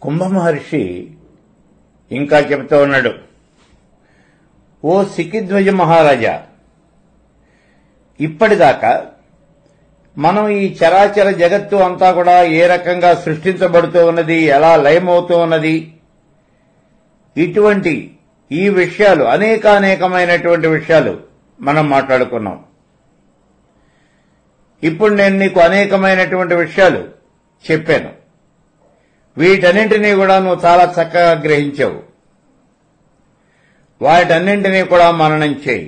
కుంభ మహర్షి ఇంకా చెబుతూ ఉన్నాడు ఓ సికిధ్వజ మహారాజా ఇప్పటిదాకా మనం ఈ చరాచర జగత్తు అంతా కూడా ఏ రకంగా సృష్టించబడుతూ ఉన్నది ఎలా లయమవుతూ ఉన్నది ఇటువంటి ఈ విషయాలు అనేకానేకమైనటువంటి విషయాలు మనం మాట్లాడుకున్నాం ఇప్పుడు నేను నీకు అనేకమైనటువంటి విషయాలు చెప్పాను వీటన్నింటినీ కూడా నువ్వు చాలా చక్కగా గ్రహించావు వాటన్నింటినీ కూడా మననం చేయి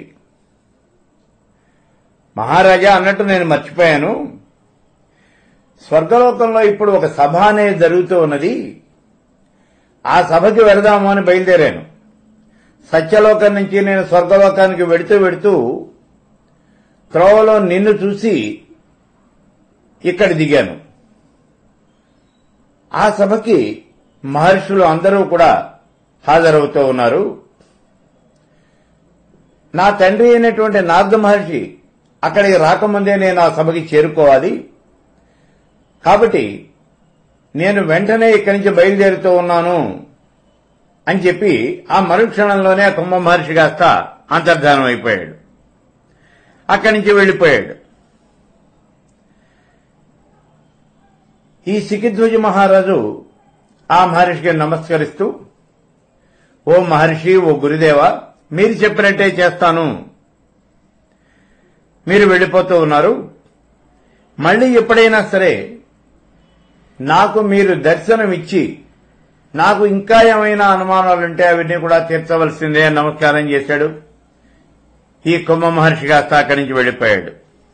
మహారాజా అన్నట్టు నేను మర్చిపోయాను స్వర్గలోకంలో ఇప్పుడు ఒక సభ అనేది జరుగుతూ ఉన్నది ఆ సభకి వెళదాము అని బయలుదేరాను సత్యలోకం నుంచి నేను స్వర్గలోకానికి వెడుతూ వెడుతూ త్రోవలో నిన్ను చూసి ఇక్కడ దిగాను ఆ సభకి మహర్షులు అందరూ కూడా హాజరవుతూ ఉన్నారు నా తండ్రి అయినటువంటి నారద మహర్షి అక్కడికి రాకముందే నేను ఆ సభకి చేరుకోవాలి కాబట్టి నేను వెంటనే ఇక్కడి నుంచి బయలుదేరుతూ ఉన్నాను అని చెప్పి ఆ మరుక్షణంలోనే కుంభ మహర్షి కాస్త అంతర్ధానం అయిపోయాడు అక్కడి నుంచి వెళ్లిపోయాడు ఈ సికిధ్వజ మహారాజు ఆ మహర్షికి నమస్కరిస్తూ ఓ మహర్షి ఓ గురుదేవ మీరు చెప్పినట్టే చేస్తాను మీరు వెళ్ళిపోతూ ఉన్నారు మళ్ళీ ఎప్పుడైనా సరే నాకు మీరు దర్శనం ఇచ్చి నాకు ఇంకా ఏమైనా అనుమానాలుంటే అవన్నీ కూడా తీర్చవలసిందే అని నమస్కారం చేశాడు ఈ కుంభ మహర్షి కాస్త అక్కడి నుంచి వెళ్ళిపోయాడు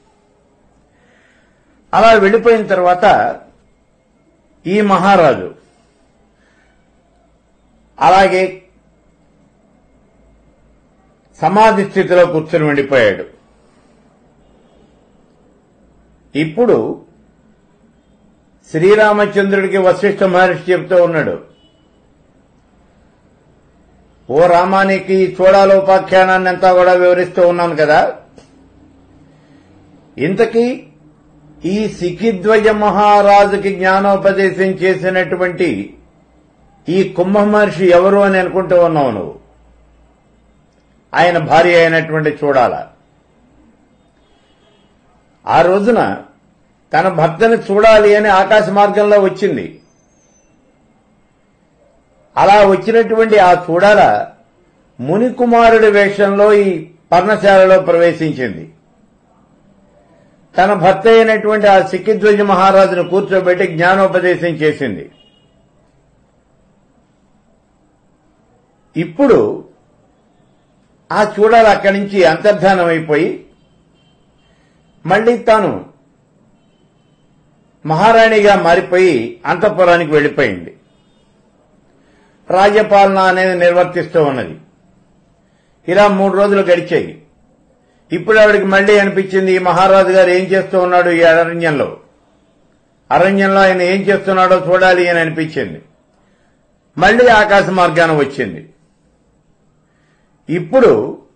అలా వెళ్ళిపోయిన తర్వాత ఈ మహారాజు అలాగే సమాధి స్థితిలో కూర్చొని వెళ్ళిపోయాడు ఇప్పుడు శ్రీరామచంద్రుడికి వశిష్ఠ మహర్షి చెబుతూ ఉన్నాడు ఓ రామానికి చూడాలోపాఖ్యానాన్ని అంతా కూడా వివరిస్తూ ఉన్నాను కదా ఇంతకీ ఈ సిఖిద్వయ మహారాజుకి జ్ఞానోపదేశం చేసినటువంటి ఈ కుంభ మహర్షి ఎవరు అని అనుకుంటూ ఉన్నావు నువ్వు ఆయన భార్య అయినటువంటి చూడాల ఆ రోజున తన భర్తని చూడాలి అని ఆకాశ మార్గంలో వచ్చింది అలా వచ్చినటువంటి ఆ చూడాల మునికుమారుడి వేషంలో ఈ పర్ణశాలలో ప్రవేశించింది తన భర్త అయినటువంటి ఆ సిక్కిధ్వజ మహారాజును కూర్చోబెట్టి జ్ఞానోపదేశం చేసింది ఇప్పుడు ఆ చూడాలి అక్కడి నుంచి అంతర్ధానం అయిపోయి మళ్లీ తాను మహారాణిగా మారిపోయి అంతఃపురానికి వెళ్లిపోయింది రాజ్యపాలన అనేది నిర్వర్తిస్తూ ఉన్నది ఇలా మూడు రోజులు గడిచాయి ఇప్పుడు ఆవిడికి మళ్లీ అనిపించింది ఈ మహారాజు గారు ఏం చేస్తూ ఉన్నాడు ఈ అరణ్యంలో అరణ్యంలో ఆయన ఏం చేస్తున్నాడో చూడాలి అని అనిపించింది మళ్లీ ఆకాశ మార్గాన వచ్చింది ఇప్పుడు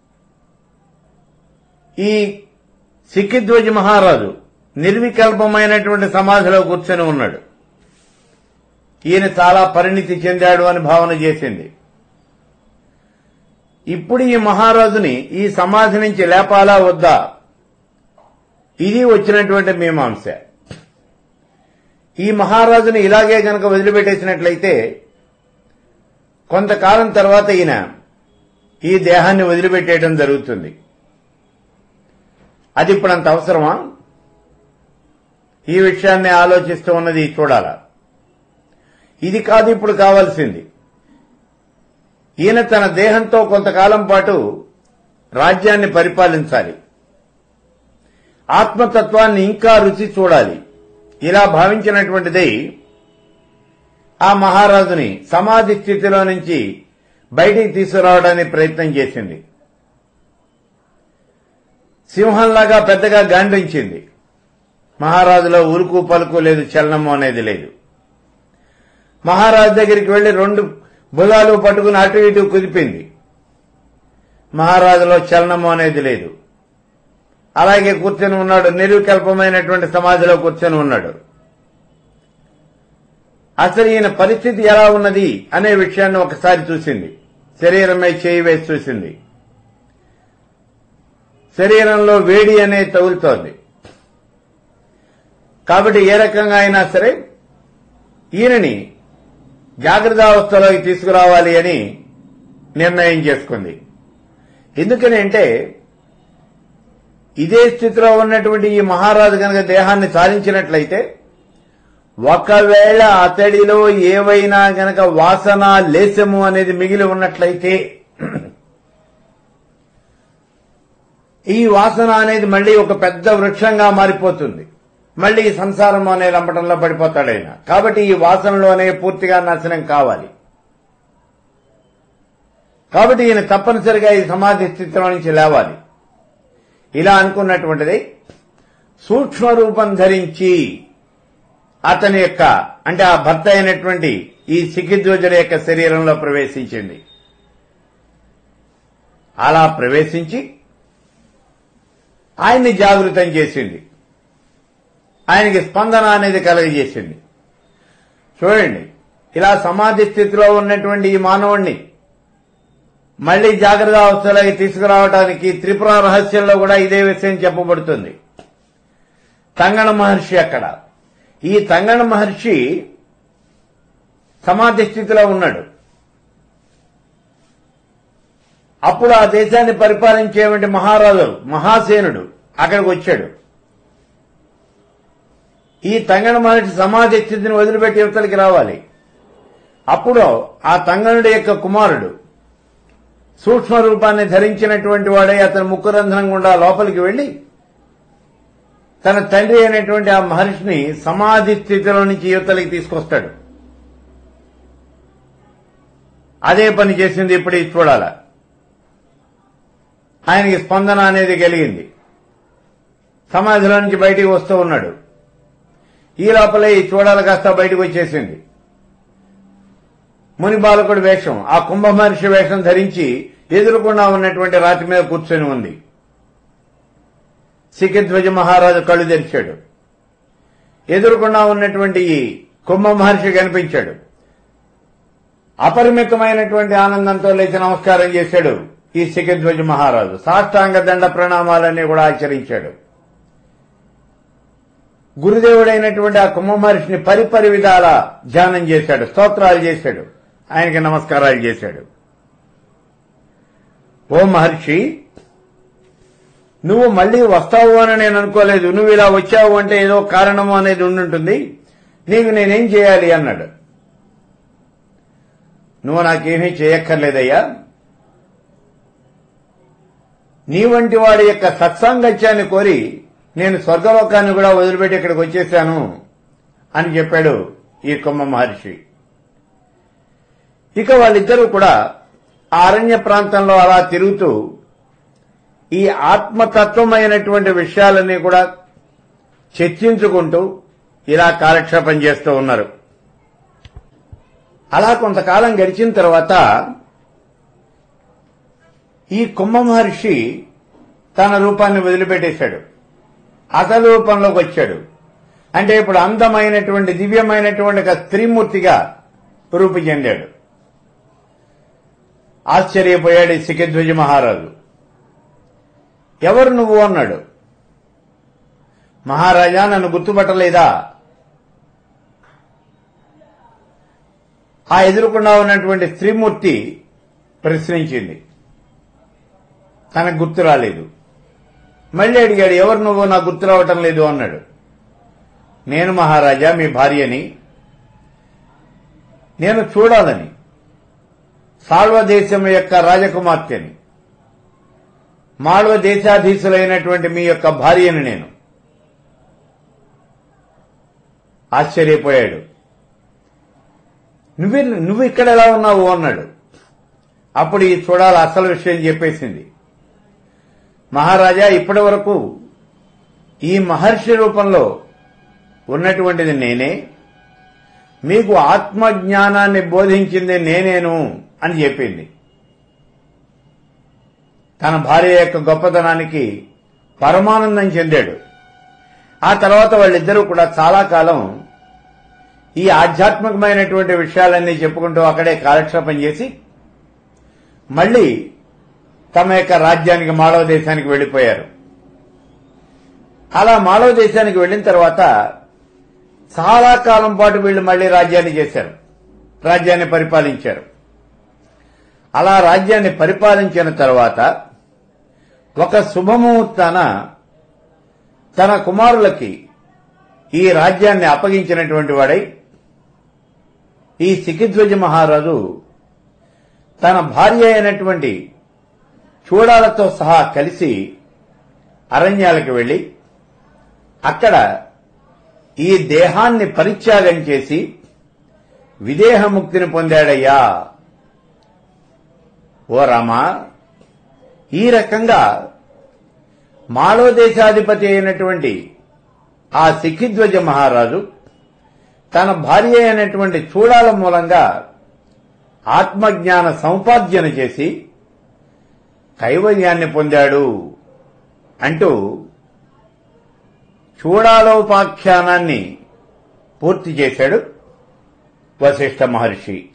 ఈ సిక్కిధ్వజ మహారాజు నిర్వికల్పమైనటువంటి సమాధిలో కూర్చొని ఉన్నాడు ఈయన చాలా పరిణితి చెందాడు అని భావన చేసింది ఇప్పుడు ఈ మహారాజుని ఈ సమాధి నుంచి లేపాలా వద్దా ఇది వచ్చినటువంటి మీమాంస ఈ మహారాజుని ఇలాగే గనక వదిలిపెట్టేసినట్లయితే కొంతకాలం తర్వాత ఈయన ఈ దేహాన్ని వదిలిపెట్టేయడం జరుగుతుంది అది ఇప్పుడు అంత అవసరమా ఈ విషయాన్ని ఆలోచిస్తూ ఉన్నది చూడాల ఇది కాదు ఇప్పుడు కావాల్సింది ఈయన తన దేహంతో కొంతకాలం పాటు రాజ్యాన్ని పరిపాలించాలి ఆత్మతత్వాన్ని ఇంకా రుచి చూడాలి ఇలా భావించినటువంటిది ఆ మహారాజుని సమాధి స్థితిలో నుంచి బయటికి తీసుకురావడానికి ప్రయత్నం చేసింది సింహంలాగా పెద్దగా గాండ్రించింది మహారాజులో ఉరుకు పలుకు లేదు చలనము అనేది లేదు మహారాజు దగ్గరికి వెళ్లి రెండు భుజాలు పట్టుకుని అటు ఇటు కుదిపింది మహారాజులో చలనము అనేది లేదు అలాగే కూర్చొని ఉన్నాడు నిర్వికల్పమైనటువంటి సమాధిలో కూర్చొని ఉన్నాడు అసలు ఈయన పరిస్థితి ఎలా ఉన్నది అనే విషయాన్ని ఒకసారి చూసింది శరీరమై చేయి వేసి చూసింది శరీరంలో వేడి అనేది తగులుతోంది కాబట్టి ఏ రకంగా అయినా సరే ఈయనని జాగ్రత్తావస్థలోకి తీసుకురావాలి అని నిర్ణయం చేసుకుంది ఎందుకని అంటే ఇదే స్థితిలో ఉన్నటువంటి ఈ మహారాజు కనుక దేహాన్ని సాధించినట్లయితే ఒకవేళ అతడిలో ఏవైనా గనక వాసన లేశము అనేది మిగిలి ఉన్నట్లయితే ఈ వాసన అనేది మళ్ళీ ఒక పెద్ద వృక్షంగా మారిపోతుంది మళ్ళీ ఈ సంసారం అనే లంపటంలో పడిపోతాడు ఆయన కాబట్టి ఈ వాసనలోనే పూర్తిగా నాశనం కావాలి కాబట్టి ఈయన తప్పనిసరిగా ఈ సమాధి స్థితిలో నుంచి లేవాలి ఇలా అనుకున్నటువంటిది సూక్ష్మ రూపం ధరించి అతని యొక్క అంటే ఆ భర్త అయినటువంటి ఈ సికిధ్వజుడి యొక్క శరీరంలో ప్రవేశించింది అలా ప్రవేశించి ఆయన్ని జాగృతం చేసింది ఆయనకి స్పందన అనేది కలగజేసింది చూడండి ఇలా సమాధి స్థితిలో ఉన్నటువంటి ఈ మానవుణ్ణి మళ్లీ జాగ్రత్త అవస్థలోకి తీసుకురావడానికి త్రిపుర రహస్యంలో కూడా ఇదే విషయం చెప్పబడుతుంది తంగణ మహర్షి అక్కడ ఈ తంగణ మహర్షి సమాధి స్థితిలో ఉన్నాడు అప్పుడు ఆ దేశాన్ని పరిపాలించేటువంటి మహారాజు మహాసేనుడు అక్కడికి వచ్చాడు ఈ తంగణ మహర్షి సమాధి స్థితిని వదిలిపెట్టి యువతలకి రావాలి అప్పుడు ఆ తంగణుడి యొక్క కుమారుడు సూక్ష్మ రూపాన్ని ధరించినటువంటి వాడే అతను ముక్కురంధ్రం గుండా లోపలికి వెళ్లి తన తండ్రి అయినటువంటి ఆ మహర్షిని సమాధి స్థితిలో నుంచి యువతలకి తీసుకొస్తాడు అదే పని చేసింది ఇప్పుడు ఇది చూడాల ఆయనకి స్పందన అనేది కలిగింది సమాధిలో నుంచి బయటికి వస్తూ ఉన్నాడు ఈ లోపలే ఈ చూడాలి కాస్త బయటకు వచ్చేసింది ముని బాలకుడి వేషం ఆ కుంభ మహర్షి వేషం ధరించి ఎదురుకుండా ఉన్నటువంటి రాతి మీద కూర్చొని ఉంది సికిధ్వజ మహారాజు కళ్ళు తెరిచాడు ఎదురుకుండా ఉన్నటువంటి ఈ కుంభ మహర్షి కనిపించాడు అపరిమితమైనటువంటి ఆనందంతో లేచి నమస్కారం చేశాడు ఈ సికిధ్వజ మహారాజు సాష్టాంగ దండ ప్రణామాలన్నీ కూడా ఆచరించాడు గురుదేవుడైనటువంటి ఆ కుంభ మహర్షిని పరిపరి విధాల ధ్యానం చేశాడు స్తోత్రాలు చేశాడు ఆయనకి నమస్కారాలు చేశాడు ఓ మహర్షి నువ్వు మళ్ళీ వస్తావు అని నేను అనుకోలేదు నువ్వు ఇలా వచ్చావు అంటే ఏదో కారణము అనేది ఉండుంటుంది నీకు నేనేం చేయాలి అన్నాడు నువ్వు నాకేమీ చేయక్కర్లేదయ్యా నీ వంటి వాడి యొక్క సత్సాంగత్యాన్ని కోరి నేను స్వర్గలోకాన్ని కూడా వదిలిపెట్టి ఇక్కడికి వచ్చేశాను అని చెప్పాడు ఈ కుంభ మహర్షి ఇక వాళ్ళిద్దరూ కూడా ఆ అరణ్య ప్రాంతంలో అలా తిరుగుతూ ఈ ఆత్మతత్వమైనటువంటి విషయాలన్నీ కూడా చర్చించుకుంటూ ఇలా కాలక్షేపం చేస్తూ ఉన్నారు అలా కొంతకాలం గడిచిన తర్వాత ఈ కుంభ మహర్షి తన రూపాన్ని వదిలిపెట్టేశాడు అసలు రూపంలోకి వచ్చాడు అంటే ఇప్పుడు అందమైనటువంటి దివ్యమైనటువంటి ఒక స్త్రీమూర్తిగా రూపు చెందాడు ఆశ్చర్యపోయాడు ఈ సికిధ్వజ మహారాజు ఎవరు నువ్వు అన్నాడు మహారాజా నన్ను గుర్తుపట్టలేదా ఆ ఎదురుకుండా ఉన్నటువంటి స్త్రీమూర్తి ప్రశ్నించింది తనకు గుర్తు రాలేదు మళ్ళీ అడిగాడు ఎవరు నువ్వు నాకు గుర్తు రావటం లేదు అన్నాడు నేను మహారాజా మీ భార్యని నేను చూడాలని సాల్వ దేశం యొక్క రాజకుమార్తెని మాళ్వ దేశాధీశులైనటువంటి మీ యొక్క భార్యని నేను ఆశ్చర్యపోయాడు నువ్వు నువ్వు ఇక్కడ ఎలా ఉన్నావు అన్నాడు అప్పుడు ఈ చూడాలి అసలు విషయం చెప్పేసింది మహారాజా ఇప్పటి వరకు ఈ మహర్షి రూపంలో ఉన్నటువంటిది నేనే మీకు ఆత్మజ్ఞానాన్ని బోధించింది నేనేను అని చెప్పింది తన భార్య యొక్క గొప్పతనానికి పరమానందం చెందాడు ఆ తర్వాత వాళ్ళిద్దరూ కూడా చాలా కాలం ఈ ఆధ్యాత్మికమైనటువంటి విషయాలన్నీ చెప్పుకుంటూ అక్కడే కాలక్షేపం చేసి మళ్లీ తమ యొక్క రాజ్యానికి మాళవ దేశానికి వెళ్లిపోయారు అలా మాళవ దేశానికి వెళ్లిన తర్వాత చాలా కాలం పాటు వీళ్ళు మళ్లీ రాజ్యాన్ని చేశారు రాజ్యాన్ని పరిపాలించారు అలా రాజ్యాన్ని పరిపాలించిన తర్వాత ఒక శుభముహూర్తాన తన కుమారులకి ఈ రాజ్యాన్ని అప్పగించినటువంటి వాడై ఈ సికిధ్వజ మహారాజు తన భార్య అయినటువంటి చూడాలతో సహా కలిసి అరణ్యాలకు వెళ్లి అక్కడ ఈ దేహాన్ని పరిత్యాగం చేసి విదేహముక్తిని పొందాడయ్యా ఓ రామా ఈ రకంగా మాళో దేశాధిపతి అయినటువంటి ఆ సిక్కిధ్వజ మహారాజు తన భార్య అయినటువంటి చూడాల మూలంగా ఆత్మజ్ఞాన సముపార్జన చేసి కైవల్యాన్ని పొందాడు అంటూ చూడాలోపాఖ్యానాన్ని పూర్తి చేశాడు వశిష్ఠ మహర్షి